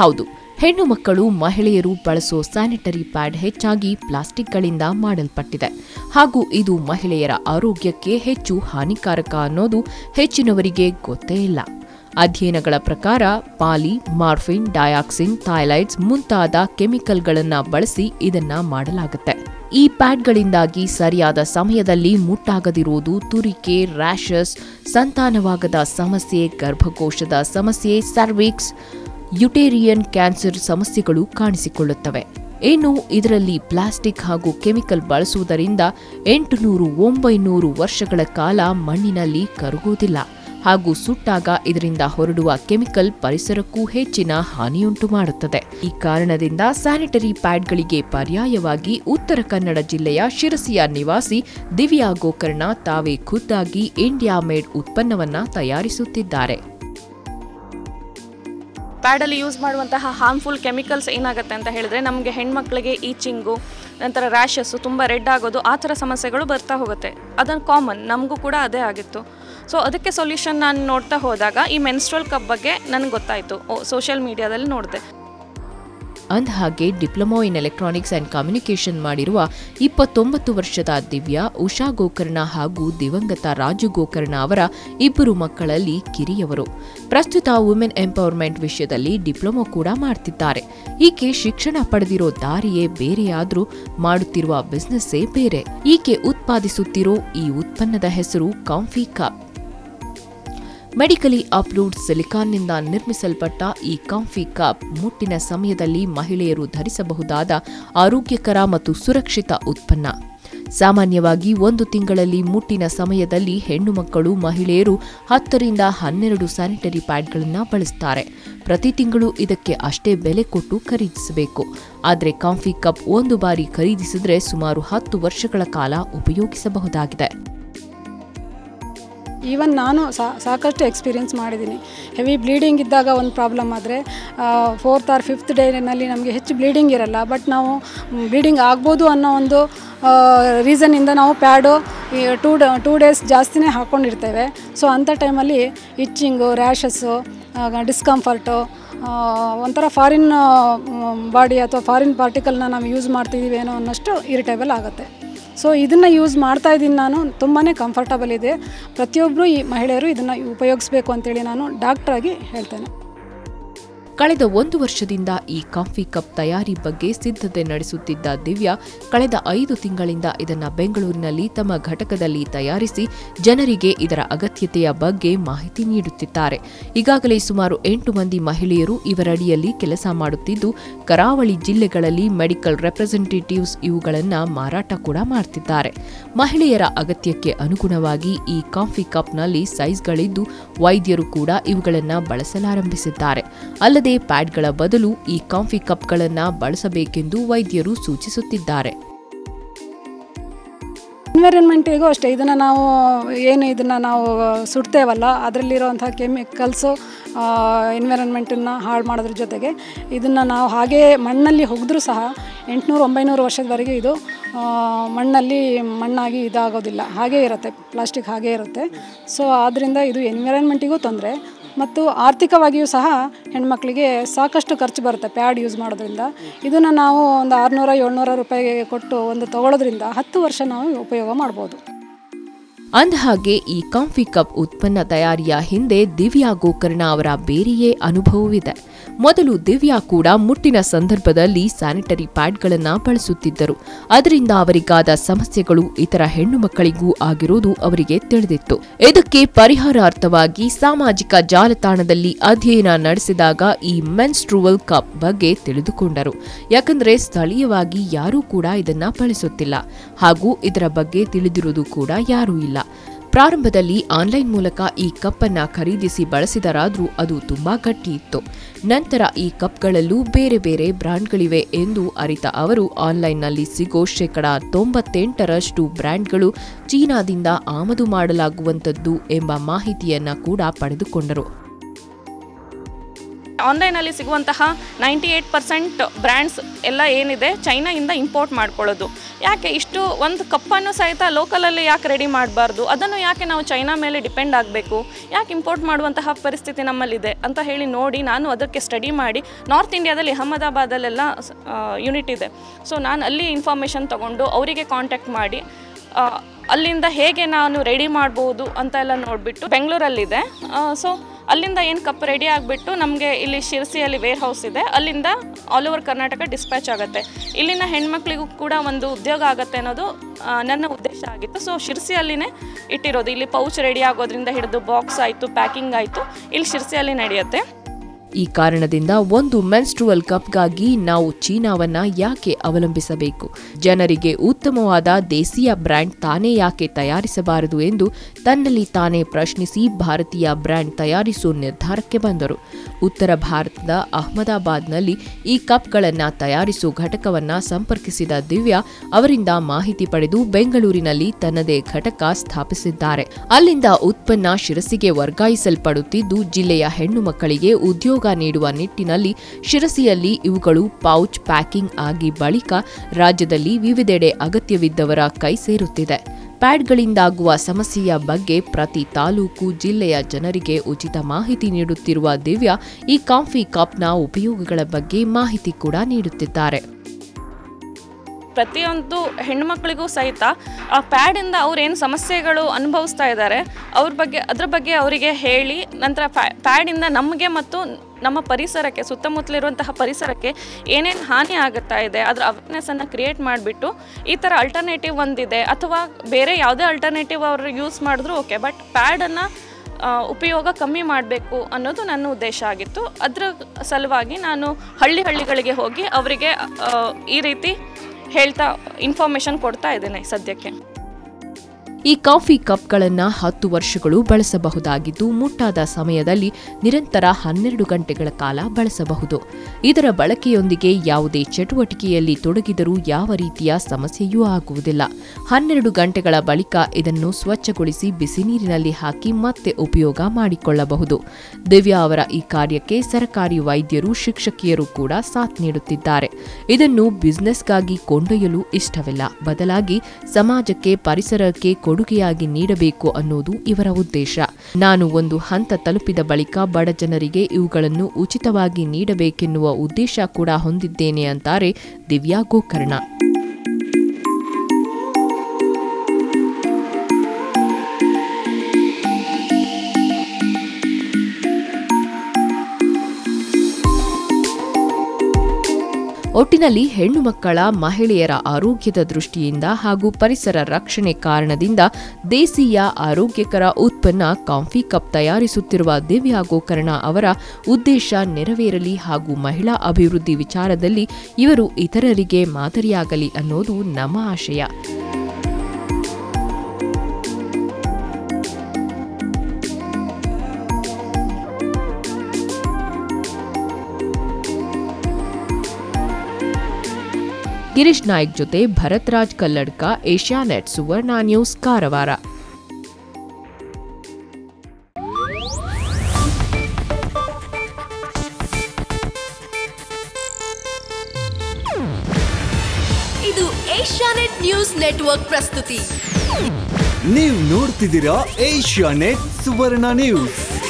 ಹೌದು ಹೆಣ್ಣು ಮಕ್ಕಳು ಮಹಿಳೆಯರು ಬಳಸೋ ಸ್ಯಾನಿಟರಿ ಪ್ಯಾಡ್ ಹೆಚ್ಚಾಗಿ ಪ್ಲಾಸ್ಟಿಕ್ಗಳಿಂದ ಮಾಡಲ್ಪಟ್ಟಿದೆ ಹಾಗೂ ಇದು ಮಹಿಳೆಯರ ಆರೋಗ್ಯಕ್ಕೆ ಹೆಚ್ಚು ಹಾನಿಕಾರಕ ಅನ್ನೋದು ಹೆಚ್ಚಿನವರಿಗೆ ಗೊತ್ತೇ ಇಲ್ಲ ಅಧ್ಯಯನಗಳ ಪ್ರಕಾರ ಪಾಲಿ ಮಾರ್ಫಿನ್ ಡಯಾಕ್ಸಿನ್ ಥೈಲೈಡ್ಸ್ ಮುಂತಾದ ಕೆಮಿಕಲ್ಗಳನ್ನು ಬಳಸಿ ಇದನ್ನ ಮಾಡಲಾಗುತ್ತೆ ಈ ಪ್ಯಾಡ್ಗಳಿಂದಾಗಿ ಸರಿಯಾದ ಸಮಯದಲ್ಲಿ ಮುಟ್ಟಾಗದಿರುವುದು ತುರಿಕೆ ರ್ಯಾಷಸ್ ಸಂತಾನವಾಗದ ಸಮಸ್ಯೆ ಗರ್ಭಕೋಶದ ಸಮಸ್ಯೆ ಸರ್ವಿಕ್ಸ್ ಯುಟೇರಿಯನ್ ಕ್ಯಾನ್ಸರ್ ಸಮಸ್ಯೆಗಳು ಕಾಣಿಸಿಕೊಳ್ಳುತ್ತವೆ ಇನ್ನು ಇದರಲ್ಲಿ ಪ್ಲಾಸ್ಟಿಕ್ ಹಾಗೂ ಕೆಮಿಕಲ್ ಬಳಸುವುದರಿಂದ ಎಂಟುನೂರು ಒಂಬೈನೂರು ವರ್ಷಗಳ ಕಾಲ ಮಣ್ಣಿನಲ್ಲಿ ಕರಗುವುದಿಲ್ಲ ಹಾಗೂ ಸುಟ್ಟಾಗ ಇದರಿಂದ ಹೊರಡುವ ಕೆಮಿಕಲ್ ಪರಿಸರಕ್ಕೂ ಹೆಚ್ಚಿನ ಹಾನಿಯುಂಟು ಮಾಡುತ್ತದೆ ಈ ಕಾರಣದಿಂದ ಸ್ಯಾನಿಟರಿ ಪ್ಯಾಡ್ಗಳಿಗೆ ಪರ್ಯಾಯವಾಗಿ ಉತ್ತರ ಕನ್ನಡ ಜಿಲ್ಲೆಯ ಶಿರಸಿಯ ನಿವಾಸಿ ದಿವ್ಯಾ ಗೋಕರ್ಣ ತಾವೇ ಖುದ್ದಾಗಿ ಇಂಡಿಯಾ ಮೇಡ್ ಉತ್ಪನ್ನವನ್ನ ತಯಾರಿಸುತ್ತಿದ್ದಾರೆ ಪ್ಯಾಡಲ್ಲಿ ಯೂಸ್ ಮಾಡುವಂತಹ ಹಾರ್ಮ್ಫುಲ್ ಕೆಮಿಕಲ್ಸ್ ಏನಾಗುತ್ತೆ ಅಂತ ಹೇಳಿದ್ರೆ ನಮಗೆ ಹೆಣ್ಮಕ್ಳಿಗೆ ಈಚಿಂಗು ನಂತರ ರ್ಯಾಷಸ್ಸು ತುಂಬ ರೆಡ್ ಆಗೋದು ಆ ಥರ ಸಮಸ್ಯೆಗಳು ಬರ್ತಾ ಹೋಗುತ್ತೆ ಅದನ್ನು ಕಾಮನ್ ನಮಗೂ ಕೂಡ ಅದೇ ಆಗಿತ್ತು ಸೊ ಅದಕ್ಕೆ ಸೊಲ್ಯೂಷನ್ ನಾನು ನೋಡ್ತಾ ಹೋದಾಗ ಈ ಮೆನ್ಸ್ಟ್ರಲ್ ಕಪ್ ಬಗ್ಗೆ ನನಗೆ ಗೊತ್ತಾಯಿತು ಸೋಷಿಯಲ್ ಮೀಡಿಯಾದಲ್ಲಿ ನೋಡಿದೆ ಅಂದಹಾಗೆ diploma in electronics and communication ಮಾಡಿರುವ ಇಪ್ಪತ್ತೊಂಬತ್ತು ವರ್ಷದ ದಿವ್ಯಾ ಉಷಾ ಗೋಕರ್ಣ ಹಾಗೂ ದಿವಂಗತ ರಾಜು ಗೋಕರ್ಣ ಅವರ ಇಬ್ಬರು ಮಕ್ಕಳಲ್ಲಿ ಕಿರಿಯವರು ಪ್ರಸ್ತುತ ವುಮೆನ್ ಎಂಪವರ್ಮೆಂಟ್ ವಿಷಯದಲ್ಲಿ ಡಿಪ್ಲೊಮೊ ಕೂಡ ಮಾಡ್ತಿದ್ದಾರೆ ಈಕೆ ಶಿಕ್ಷಣ ಪಡೆದಿರೋ ದಾರಿಯೇ ಬೇರೆಯಾದ್ರೂ ಮಾಡುತ್ತಿರುವ ಬಿಸ್ನೆಸ್ಸೇ ಬೇರೆ ಈಕೆ ಉತ್ಪಾದಿಸುತ್ತಿರೋ ಈ ಉತ್ಪನ್ನದ ಹೆಸರು ಕಾಂಫಿ ಕಪ್ ಮೆಡಿಕಲಿ ಅಪ್ರೂವ್ಡ್ ಸಿಲಿಕಾನ್ನಿಂದ ನಿರ್ಮಿಸಲ್ಪಟ್ಟ ಈ ಕಾಂಫಿ ಕಪ್ ಮುಟ್ಟಿನ ಸಮಯದಲ್ಲಿ ಮಹಿಳೆಯರು ಧರಿಸಬಹುದಾದ ಆರೋಗ್ಯಕರ ಮತ್ತು ಸುರಕ್ಷಿತ ಉತ್ಪನ್ನ ಸಾಮಾನ್ಯವಾಗಿ ಒಂದು ತಿಂಗಳಲ್ಲಿ ಮುಟ್ಟಿನ ಸಮಯದಲ್ಲಿ ಹೆಣ್ಣು ಮಕ್ಕಳು ಮಹಿಳೆಯರು ಹತ್ತರಿಂದ ಹನ್ನೆರಡು ಸ್ಯಾನಿಟರಿ ಪ್ಯಾಡ್ಗಳನ್ನು ಬಳಸ್ತಾರೆ ಪ್ರತಿ ತಿಂಗಳು ಇದಕ್ಕೆ ಅಷ್ಟೇ ಬೆಲೆ ಕೊಟ್ಟು ಖರೀದಿಸಬೇಕು ಆದರೆ ಕಾಂಫಿ ಕಪ್ ಒಂದು ಬಾರಿ ಖರೀದಿಸಿದ್ರೆ ಸುಮಾರು ಹತ್ತು ವರ್ಷಗಳ ಕಾಲ ಉಪಯೋಗಿಸಬಹುದಾಗಿದೆ ಈವನ್ ನಾನು ಸಾ- ಸಾಕಷ್ಟು ಎಕ್ಸ್ಪೀರಿಯನ್ಸ್ ಮಾಡಿದ್ದೀನಿ ಹೆವಿ ಬ್ಲೀಡಿಂಗ್ ಇದ್ದಾಗ ಒಂದು ಪ್ರಾಬ್ಲಮ್ ಆದರೆ ಫೋರ್ತ್ ಆರ್ ಫಿಫ್ತ್ ಡೇನಲ್ಲಿ ನಮಗೆ ಹೆಚ್ಚು ಬ್ಲೀಡಿಂಗ್ ಇರಲ್ಲ ಬಟ್ ನಾವು ಬ್ಲೀಡಿಂಗ್ ಆಗ್ಬೋದು ಅನ್ನೋ ಒಂದು ರೀಸನ್ನಿಂದ ನಾವು ಪ್ಯಾಡು ಟೂ ಡ ಟೂ ಡೇಸ್ ಜಾಸ್ತಿನೇ ಹಾಕ್ಕೊಂಡಿರ್ತೇವೆ ಸೊ ಅಂಥ ಟೈಮಲ್ಲಿ ಇಚ್ಚಿಂಗು ರ್ಯಾಷಸ್ಸು ಡಿಸ್ಕಂಫರ್ಟು ಒಂಥರ ಫಾರಿನ್ ಬಾಡಿ ಅಥವಾ ಫಾರಿನ್ ಪಾರ್ಟಿಕಲ್ನ ನಾವು ಯೂಸ್ ಮಾಡ್ತಿದ್ದೀವಿ ಏನೋ ಅನ್ನೋಷ್ಟು ಇರಿಟೇಬಲ್ ಆಗುತ್ತೆ ಸೊ ಇದನ್ನು ಯೂಸ್ ಮಾಡ್ತಾ ಇದ್ದೀನಿ ನಾನು ತುಂಬಾ ಕಂಫರ್ಟಬಲ್ ಇದೆ ಪ್ರತಿಯೊಬ್ಬರು ಈ ಮಹಿಳೆಯರು ಇದನ್ನು ಉಪಯೋಗಿಸ್ಬೇಕು ಅಂತೇಳಿ ನಾನು ಡಾಕ್ಟ್ರಾಗಿ ಹೇಳ್ತೇನೆ ಕಳೆದ ಒಂದು ವರ್ಷದಿಂದ ಈ ಕಾಫಿ ಕಪ್ ತಯಾರಿ ಬಗ್ಗೆ ಸಿದ್ಧತೆ ನಡೆಸುತ್ತಿದ್ದ ದಿವ್ಯಾ ಕಳೆದ ಐದು ತಿಂಗಳಿಂದ ಇದನ್ನ ಬೆಂಗಳೂರಿನಲ್ಲಿ ತಮ್ಮ ಘಟಕದಲ್ಲಿ ತಯಾರಿಸಿ ಜನರಿಗೆ ಇದರ ಅಗತ್ಯತೆಯ ಬಗ್ಗೆ ಮಾಹಿತಿ ನೀಡುತ್ತಿದ್ದಾರೆ ಈಗಾಗಲೇ ಸುಮಾರು ಎಂಟು ಮಂದಿ ಮಹಿಳೆಯರು ಇವರಡಿಯಲ್ಲಿ ಕೆಲಸ ಮಾಡುತ್ತಿದ್ದು ಕರಾವಳಿ ಜಿಲ್ಲೆಗಳಲ್ಲಿ ಮೆಡಿಕಲ್ ರೆಪ್ರೆಸೆಂಟೇಟಿವ್ಸ್ ಇವುಗಳನ್ನ ಮಾರಾಟ ಕೂಡ ಮಾಡ್ತಿದ್ದಾರೆ ಮಹಿಳೆಯರ ಅಗತ್ಯಕ್ಕೆ ಅನುಗುಣವಾಗಿ ಈ ಕಾಫಿ ಕಪ್ನಲ್ಲಿ ಸೈಜ್ಗಳಿದ್ದು ವೈದ್ಯರು ಕೂಡ ಇವುಗಳನ್ನ ಬಳಸಲಾರಂಭಿಸಿದ್ದಾರೆ ಅಲ್ಲದೆ ಪ್ಯಾಡ್ಗಳ ಬದಲು ಈ ಕಾಫಿ ಕಪ್ಗಳನ್ನ ಬಳಸಬೇಕೆಂದು ವೈದ್ಯರು ಸೂಚಿಸುತ್ತಿದ್ದಾರೆ ಎನ್ವಿರಾನ್ಮೆಂಟಿಗೂ ಅಷ್ಟೇ ಇದನ್ನು ನಾವು ಏನು ಇದನ್ನು ನಾವು ಸುಡ್ತೇವಲ್ಲ ಅದರಲ್ಲಿರುವಂಥ ಕೆಮಿಕಲ್ಸು ಎನ್ವಿರಾನ್ಮೆಂಟನ್ನು ಹಾಳು ಮಾಡೋದ್ರ ಜೊತೆಗೆ ಇದನ್ನು ನಾವು ಹಾಗೇ ಮಣ್ಣಲ್ಲಿ ಹೊಗೆದ್ರೂ ಸಹ ಎಂಟುನೂರು ಒಂಬೈನೂರು ವರ್ಷದವರೆಗೆ ಇದು ಆ, ಮಣ್ಣಲ್ಲಿ ಮಣ್ಣಾಗಿ ಇದಾಗೋದಿಲ್ಲ ಹಾಗೇ ಇರುತ್ತೆ ಪ್ಲಾಸ್ಟಿಕ್ ಹಾಗೇ ಇರುತ್ತೆ ಸೊ ಆದ್ದರಿಂದ ಇದು ಎನ್ವಿರಾನ್ಮೆಂಟಿಗೂ ತೊಂದರೆ ಮತ್ತು ಆರ್ಥಿಕವಾಗಿಯೂ ಸಹ ಹೆಣ್ಮಕ್ಳಿಗೆ ಸಾಕಷ್ಟು ಖರ್ಚು ಬರುತ್ತೆ ಪ್ಯಾಡ್ ಯೂಸ್ ಮಾಡೋದ್ರಿಂದ ಇದನ್ನು ನಾವು ಒಂದು ಆರುನೂರ ಏಳ್ನೂರ ರೂಪಾಯಿಗೆ ಕೊಟ್ಟು ಒಂದು ತಗೊಳ್ಳೋದ್ರಿಂದ ಹತ್ತು ವರ್ಷ ನಾವು ಉಪಯೋಗ ಮಾಡ್ಬೋದು ಅಂದಹಾಗೆ ಈ ಕಾಫಿ ಕಪ್ ಉತ್ಪನ್ನ ತಯಾರಿಯ ಹಿಂದೆ ದಿವ್ಯಾ ಗೋಕರ್ಣ ಅವರ ಬೇರೆಯೇ ಅನುಭವವಿದೆ ಮೊದಲು ದಿವ್ಯಾ ಕೂಡ ಮುಟ್ಟಿನ ಸಂದರ್ಭದಲ್ಲಿ ಸ್ಯಾನಿಟರಿ ಪ್ಯಾಡ್ಗಳನ್ನ ಬಳಸುತ್ತಿದ್ದರು ಅದರಿಂದ ಅವರಿಗಾದ ಸಮಸ್ಯೆಗಳು ಇತರ ಹೆಣ್ಣು ಮಕ್ಕಳಿಗೂ ಆಗಿರುವುದು ಅವರಿಗೆ ತಿಳಿದಿತ್ತು ಇದಕ್ಕೆ ಪರಿಹಾರಾರ್ಥವಾಗಿ ಸಾಮಾಜಿಕ ಜಾಲತಾಣದಲ್ಲಿ ಅಧ್ಯಯನ ನಡೆಸಿದಾಗ ಈ ಮೆನ್ಸ್ಟ್ರುವಲ್ ಕಪ್ ಬಗ್ಗೆ ತಿಳಿದುಕೊಂಡರು ಯಾಕಂದ್ರೆ ಸ್ಥಳೀಯವಾಗಿ ಯಾರೂ ಕೂಡ ಇದನ್ನ ಬಳಸುತ್ತಿಲ್ಲ ಹಾಗೂ ಇದರ ಬಗ್ಗೆ ತಿಳಿದಿರುವುದು ಕೂಡ ಯಾರೂ ಇಲ್ಲ ಪ್ರಾರಂಭದಲ್ಲಿ ಆನ್ಲೈನ್ ಮೂಲಕ ಈ ಕಪ್ಪನ್ನ ಖರೀದಿಸಿ ಬಳಸಿದರಾದ್ರೂ ಅದು ತುಂಬಾ ಗಟ್ಟಿ ಇತ್ತು ನಂತರ ಈ ಕಪ್ಗಳಲ್ಲೂ ಬೇರೆ ಬೇರೆ ಬ್ರ್ಯಾಂಡ್ಗಳಿವೆ ಎಂದು ಅರಿತ ಅವರು ಆನ್ಲೈನ್ನಲ್ಲಿ ಸಿಗೋ ಶೇಕಡ ತೊಂಬತ್ತೆಂಟರಷ್ಟು ಬ್ರ್ಯಾಂಡ್ಗಳು ಚೀನಾದಿಂದ ಆಮದು ಮಾಡಲಾಗುವಂಥದ್ದು ಎಂಬ ಮಾಹಿತಿಯನ್ನ ಕೂಡ ಪಡೆದುಕೊಂಡರು ಆನ್ಲೈನಲ್ಲಿ ಸಿಗುವಂತಹ ನೈಂಟಿ ಏಯ್ಟ್ ಪರ್ಸೆಂಟ್ ಬ್ರ್ಯಾಂಡ್ಸ್ ಎಲ್ಲ ಏನಿದೆ ಚೈನಾಯಿಂದ ಇಂಪೋರ್ಟ್ ಮಾಡ್ಕೊಳ್ಳೋದು ಯಾಕೆ ಇಷ್ಟು ಒಂದು ಕಪ್ಪನ್ನು ಸಹಿತ ಲೋಕಲಲ್ಲಿ ಯಾಕೆ ರೆಡಿ ಮಾಡಬಾರ್ದು ಅದನ್ನು ಯಾಕೆ ನಾವು ಚೈನಾ ಮೇಲೆ ಡಿಪೆಂಡ್ ಆಗಬೇಕು ಯಾಕೆ ಇಂಪೋರ್ಟ್ ಮಾಡುವಂತಹ ಪರಿಸ್ಥಿತಿ ನಮ್ಮಲ್ಲಿದೆ ಅಂತ ಹೇಳಿ ನೋಡಿ ನಾನು ಅದಕ್ಕೆ ಸ್ಟಡಿ ಮಾಡಿ ನಾರ್ತ್ ಇಂಡಿಯಾದಲ್ಲಿ ಅಹಮದಾಬಾದಲ್ಲೆಲ್ಲ ಯೂನಿಟ್ ಇದೆ ಸೊ ನಾನು ಅಲ್ಲಿ ಇನ್ಫಾರ್ಮೇಷನ್ ತೊಗೊಂಡು ಅವರಿಗೆ ಕಾಂಟ್ಯಾಕ್ಟ್ ಮಾಡಿ ಆ, ಅಲ್ಲಿಂದ ಹೇಗೆ ನಾನು ರೆಡಿ ಮಾಡ್ಬೋದು ಅಂತ ಎಲ್ಲ ನೋಡಿಬಿಟ್ಟು ಬೆಂಗಳೂರಲ್ಲಿದೆ ಸೊ ಅಲ್ಲಿಂದ ಏನು ಕಪ್ ರೆಡಿ ಆಗಿಬಿಟ್ಟು ನಮಗೆ ಇಲ್ಲಿ ಶಿರಸಿಯಲ್ಲಿ ವೇರ್ ಹೌಸ್ ಇದೆ ಅಲ್ಲಿಂದ ಆಲ್ ಓವರ್ ಕರ್ನಾಟಕ ಡಿಸ್ಪ್ಯಾಚ್ ಆಗುತ್ತೆ ಇಲ್ಲಿನ ಹೆಣ್ಮಕ್ಳಿಗೂ ಕೂಡ ಒಂದು ಉದ್ಯೋಗ ಆಗುತ್ತೆ ಅನ್ನೋದು ಆ, ನನ್ನ ಉದ್ದೇಶ ಆಗಿತ್ತು ಸೊ ಶಿರಸಿಯಲ್ಲಿನೇ ಇಟ್ಟಿರೋದು ಇಲ್ಲಿ ಪೌಚ್ ರೆಡಿ ಆಗೋದ್ರಿಂದ ಹಿಡಿದು ಬಾಕ್ಸ್ ಆಯಿತು ಪ್ಯಾಕಿಂಗ್ ಆಯಿತು ಇಲ್ಲಿ ಶಿರಸಿಯಲ್ಲಿ ನಡೆಯುತ್ತೆ ಈ ಕಾರಣದಿಂದ ಒಂದು ಮೆನ್ಸ್ಟ್ರುವಲ್ ಕಪ್ಗಾಗಿ ನಾವು ಚೀನಾವನ್ನ ಯಾಕೆ ಅವಲಂಬಿಸಬೇಕು ಜನರಿಗೆ ಉತ್ತಮವಾದ ದೇಸಿಯ ಬ್ರ್ಯಾಂಡ್ ತಾನೇ ಯಾಕೆ ತಯಾರಿಸಬಾರದು ಎಂದು ತನ್ನಲ್ಲಿ ತಾನೇ ಪ್ರಶ್ನಿಸಿ ಭಾರತೀಯ ಬ್ರ್ಯಾಂಡ್ ತಯಾರಿಸುವ ನಿರ್ಧಾರಕ್ಕೆ ಬಂದರು ಉತ್ತರ ಭಾರತದ ಅಹಮದಾಬಾದ್ನಲ್ಲಿ ಈ ಕಪ್ಗಳನ್ನು ತಯಾರಿಸುವ ಘಟಕವನ್ನ ಸಂಪರ್ಕಿಸಿದ ದಿವ್ಯಾ ಅವರಿಂದ ಮಾಹಿತಿ ಪಡೆದು ಬೆಂಗಳೂರಿನಲ್ಲಿ ತನ್ನದೇ ಘಟಕ ಸ್ಥಾಪಿಸಿದ್ದಾರೆ ಅಲ್ಲಿಂದ ಉತ್ಪನ್ನ ಶಿರಸಿಗೆ ವರ್ಗಾಯಿಸಲ್ಪಡುತ್ತಿದ್ದು ಜಿಲ್ಲೆಯ ಹೆಣ್ಣು ಮಕ್ಕಳಿಗೆ ಉದ್ಯೋಗ ನೀಡುವ ನಿಟ್ಟಿನಲ್ಲಿ ಶಿರಸಿಯಲ್ಲಿ ಇವುಗಳು ಪೌಚ್ ಪ್ಯಾಕಿಂಗ್ ಆಗಿ ಬಳಿಕ ರಾಜ್ಯದಲ್ಲಿ ವಿವಿಧೆಡೆ ಅಗತ್ಯವಿದ್ದವರ ಕೈ ಸೇರುತ್ತಿದೆ ಪ್ಯಾಡ್ಗಳಿಂದಾಗುವ ಸಮಸ್ಯೆಯ ಬಗ್ಗೆ ಪ್ರತಿ ತಾಲೂಕು ಜಿಲ್ಲೆಯ ಜನರಿಗೆ ಉಚಿತ ಮಾಹಿತಿ ನೀಡುತ್ತಿರುವ ದಿವ್ಯಾ ಈ ಕಾಫಿ ಕಪ್ನ ಉಪಯೋಗಗಳ ಬಗ್ಗೆ ಮಾಹಿತಿ ಕೂಡ ನೀಡುತ್ತಿದ್ದಾರೆ ಪ್ರತಿಯೊಂದು ಹೆಣ್ಮಕ್ಳಿಗೂ ಸಹಿತ ಆ ಪ್ಯಾಡಿಂದ ಅವ್ರು ಏನು ಸಮಸ್ಯೆಗಳು ಅನುಭವಿಸ್ತಾ ಇದ್ದಾರೆ ಅವ್ರ ಬಗ್ಗೆ ಅದ್ರ ಬಗ್ಗೆ ಅವರಿಗೆ ಹೇಳಿ ನಂತರ ಪ್ಯಾಡಿಂದ ನಮಗೆ ಮತ್ತು ನಮ್ಮ ಪರಿಸರಕ್ಕೆ ಸುತ್ತಮುತ್ತಲಿರುವಂತಹ ಪರಿಸರಕ್ಕೆ ಏನೇನು ಹಾನಿ ಆಗುತ್ತಾ ಇದೆ ಅದರ ಅವೇರ್ನೆಸ್ಸನ್ನು ಕ್ರಿಯೇಟ್ ಮಾಡಿಬಿಟ್ಟು ಈ ಥರ ಅಲ್ಟರ್ನೇಟಿವ್ ಒಂದಿದೆ ಅಥವಾ ಬೇರೆ ಯಾವುದೇ ಅಲ್ಟರ್ನೇಟಿವ್ ಅವರು ಯೂಸ್ ಮಾಡಿದ್ರು ಓಕೆ ಬಟ್ ಪ್ಯಾಡನ್ನು ಉಪಯೋಗ ಕಮ್ಮಿ ಮಾಡಬೇಕು ಅನ್ನೋದು ನನ್ನ ಉದ್ದೇಶ ಆಗಿತ್ತು ಅದರ ಸಲುವಾಗಿ ನಾನು ಹಳ್ಳಿ ಹಳ್ಳಿಗಳಿಗೆ ಹೋಗಿ ಅವರಿಗೆ ಆ, ಈ ರೀತಿ ಹೇಳ್ತಾ ಇನ್ಫಾರ್ಮೇಷನ್ ಕೊಡ್ತಾ ಇದ್ದೇನೆ ಸದ್ಯಕ್ಕೆ ಈ ಕಾಫಿ ಕಪ್ಗಳನ್ನು ಹತ್ತು ವರ್ಷಗಳು ಬಳಸಬಹುದಾಗಿದ್ದು ಮುಟ್ಟಾದ ಸಮಯದಲ್ಲಿ ನಿರಂತರ ಹನ್ನೆರಡು ಗಂಟೆಗಳ ಕಾಲ ಬಳಸಬಹುದು ಇದರ ಬಳಕೆಯೊಂದಿಗೆ ಯಾವುದೇ ಚಟುವಟಿಕೆಯಲ್ಲಿ ತೊಡಗಿದರೂ ಯಾವ ರೀತಿಯ ಸಮಸ್ಯೆಯೂ ಆಗುವುದಿಲ್ಲ ಹನ್ನೆರಡು ಗಂಟೆಗಳ ಬಳಿಕ ಇದನ್ನು ಸ್ವಚ್ಛಗೊಳಿಸಿ ಬಿಸಿ ನೀರಿನಲ್ಲಿ ಹಾಕಿ ಮತ್ತೆ ಉಪಯೋಗ ಮಾಡಿಕೊಳ್ಳಬಹುದು ದಿವ್ಯಾ ಅವರ ಈ ಕಾರ್ಯಕ್ಕೆ ಸರ್ಕಾರಿ ವೈದ್ಯರು ಶಿಕ್ಷಕಿಯರು ಕೂಡ ಸಾಥ್ ನೀಡುತ್ತಿದ್ದಾರೆ ಇದನ್ನು ಬಿಸ್ನೆಸ್ಗಾಗಿ ಕೊಂಡೊಯ್ಯಲು ಇಷ್ಟವಿಲ್ಲ ಬದಲಾಗಿ ಸಮಾಜಕ್ಕೆ ಪರಿಸರಕ್ಕೆ ಕೊಡುಗೆಯಾಗಿ ನೀಡಬೇಕು ಅನ್ನೋದು ಇವರ ಉದ್ದೇಶ ನಾನು ಒಂದು ಹಂತ ತಲುಪಿದ ಬಳಿಕ ಬಡ ಜನರಿಗೆ ಇವುಗಳನ್ನು ಉಚಿತವಾಗಿ ನೀಡಬೇಕೆನ್ನುವ ಉದ್ದೇಶ ಕೂಡ ಹೊಂದಿದ್ದೇನೆ ಅಂತಾರೆ ದಿವ್ಯಾ ಗೋಕರ್ಣ ಒಟ್ಟಿನಲ್ಲಿ ಹೆಣ್ಣು ಮಕ್ಕಳ ಮಹಿಳೆಯರ ಆರೋಗ್ಯದ ದೃಷ್ಟಿಯಿಂದ ಹಾಗೂ ಪರಿಸರ ರಕ್ಷಣೆ ಕಾರಣದಿಂದ ದೇಸಿಯ ಆರೋಗ್ಯಕರ ಉತ್ಪನ್ನ ಕಾಫಿ ಕಪ್ ತಯಾರಿಸುತ್ತಿರುವ ದಿವ್ಯಾ ಗೋಕರ್ಣ ಅವರ ಉದ್ದೇಶ ನೆರವೇರಲಿ ಹಾಗೂ ಮಹಿಳಾ ಅಭಿವೃದ್ಧಿ ವಿಚಾರದಲ್ಲಿ ಇವರು ಇತರರಿಗೆ ಮಾದರಿಯಾಗಲಿ ಅನ್ನೋದು ನಮ್ಮ ಆಶಯ ಗಿರೀಶ್ ನಾಯ್ಕ್ ಜೊತೆ ಭರತ್ ರಾಜ್ ಕಲ್ಲಡ್ಕ ಏಷ್ಯಾನೆಟ್ ಸುವರ್ಣ ನ್ಯೂಸ್ ಕಾರವಾರ ಇದು ಏಷ್ಯಾನೆಟ್ ನ್ಯೂಸ್ ನೆಟ್ವರ್ಕ್ ಪ್ರಸ್ತುತಿ ನೀವು ನೋಡ್ತಿದ್ದೀರಾ ಏಷ್ಯಾ ನೆಟ್ ಸುವರ್ಣ ನ್ಯೂಸ್